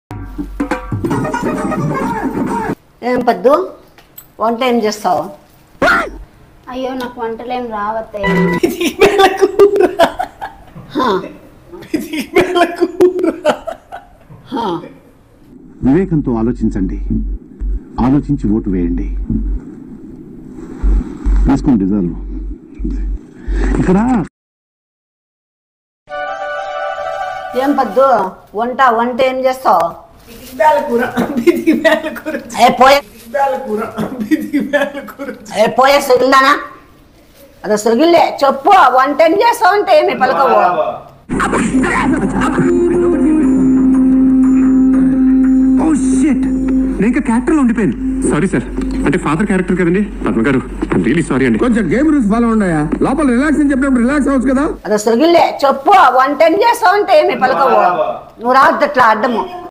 ఏం పద్దు వంట ఏం చేస్తావు అయ్యో నాకు వంటలేం రావత్తయ్య హా. హా. వివేకంతో ఆలోచించండి ఆలోచించి ఓటు వేయండి వేసుకోండి రిజర్వ్ ఇక్కడ ఏం పద్దు వంట వంట ఏం చేస్తావు కూర బిది బేల కూర ఏ పోయే బేల కూర బిది బేల కూర ఏ పోయే సుగిల్దానా అదే సుగిల్లే చెప్పు వంట ఏం చేస్తావు అంటే ఏమి పలకవు ఓ షిట్ నేను ఇంకా క్యారెక్టర్లో ఉండిపోయాను సారీ సార్ అంటే ఫాదర్ క్యారెక్టర్ కదండి పద్మ గారు రియలీ సారీ అండి కొంచెం గేమ్ రూల్స్ ఫాలో ఉండయా లోపల రిలాక్స్ అని చెప్పినప్పుడు రిలాక్స్ అవ్వచ్చు కదా అదే సుగిల్లే చెప్పు వంట ఏం చేస్తావు అంటే ఏమి పలకవు నువ్వు రావద్దు అట్లా అడ్డము